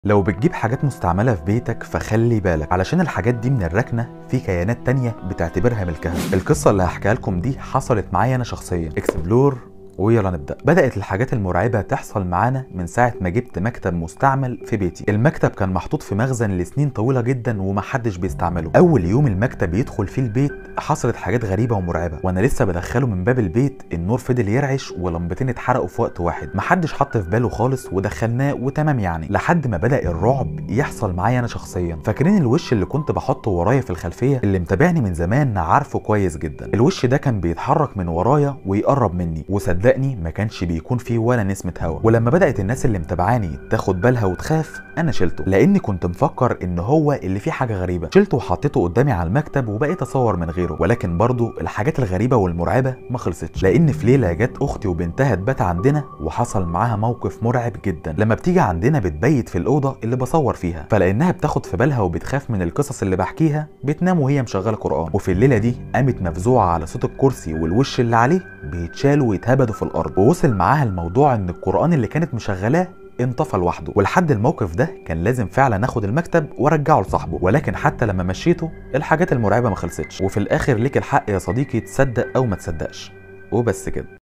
لو بتجيب حاجات مستعملة في بيتك فخلي بالك علشان الحاجات دي من الركنة في كيانات تانية بتعتبرها ملكها القصة اللي هحكيها لكم دي حصلت معايا أنا شخصيا اكسبلور ويلا نبدا بدات الحاجات المرعبه تحصل معانا من ساعه ما جبت مكتب مستعمل في بيتي المكتب كان محطوط في مخزن لسنين طويله جدا ومحدش بيستعمله اول يوم المكتب يدخل فيه البيت حصلت حاجات غريبه ومرعبه وانا لسه بدخله من باب البيت النور فضل يرعش ولمبتين اتحرقوا في وقت واحد محدش حط في باله خالص ودخلناه وتمام يعني لحد ما بدا الرعب يحصل معايا انا شخصيا فاكرين الوش اللي كنت بحطه ورايا في الخلفيه اللي متابعني من زمان عارفه كويس جدا الوش ده كان بيتحرك من ورايا ويقرب مني وصدقني ما كانش بيكون فيه ولا نسمه هوا ولما بدات الناس اللي متابعاني تاخد بالها وتخاف انا شلته لاني كنت مفكر ان هو اللي فيه حاجه غريبه شلته وحطيته قدامي على المكتب وبقيت اصور من غيره ولكن برضه الحاجات الغريبه والمرعبه ما خلصتش لان في ليله جت اختي وبنتها تبات عندنا وحصل معاها موقف مرعب جدا لما بتيجي عندنا بتبيت في الاوضه اللي بصور فيها فلانها بتاخد في بالها وبتخاف من القصص اللي بحكيها بتنام وهي مشغله قران وفي الليله دي قامت مفزوعه على صوت الكرسي والوش اللي عليه بيتشالوا ويتهبدوا في الارض ووصل معاها الموضوع ان القران اللي كانت مشغلاه انطفى لوحده ولحد الموقف ده كان لازم فعلا اخد المكتب وارجعه لصاحبه ولكن حتى لما مشيته الحاجات المرعبه ما خلصتش وفي الاخر ليك الحق يا صديقي تصدق او ما تصدقش وبس كده